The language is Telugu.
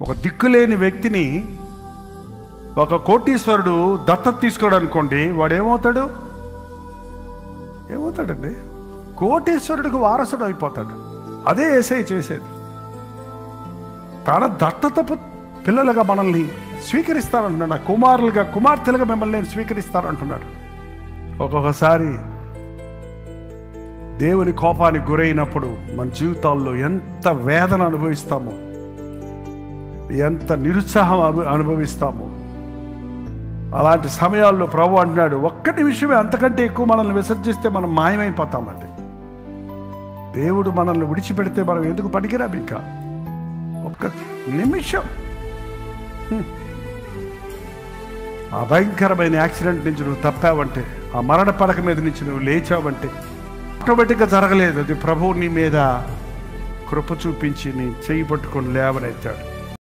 ఒక దిక్కులేని వ్యక్తిని ఒక కోటీశ్వరుడు దత్తత తీసుకోవడం అనుకోండి వాడు ఏమవుతాడు ఏమవుతాడండి కోటీశ్వరుడికి వారసుడు అయిపోతాడు అదే ఏసై చేసేది తన దత్తత పు- పిల్లలుగా మనల్ని స్వీకరిస్తారంటున్నాడు కుమారులుగా కుమార్తెలుగా మిమ్మల్ని నేను స్వీకరిస్తారంటున్నాడు ఒక్కొక్కసారి దేవుని కోపానికి గురైనప్పుడు మన జీవితాల్లో ఎంత వేదన అనుభవిస్తామో ఎంత నిరుత్సాహం అను- అనుభవిస్తామో అలాంటి సమయాల్లో ప్రభు అంటున్నాడు ఒక్కటి విషయమే అంతకంటే ఎక్కువ మనల్ని విసర్జిస్తే మనం మాయమైపోతామండి దేవుడు మనల్ని విడిచిపెడితే మనం ఎందుకు పనికిరాం ఇంకా ఒక్క నిమిషం హ్మ్. ఆ భయంకరమైన యాక్సిడెంట్ నుంచి నువ్వు తప్పావంటే ఆ మరణ పడక మీద నుంచి నువ్వు లేచావంటే ఆటోమేటిక్గా జరగలేదు అది ప్రభువు నీ మీద కృప చూపించి నీ చేయి పట్టుకొని లేవనెత్తాడు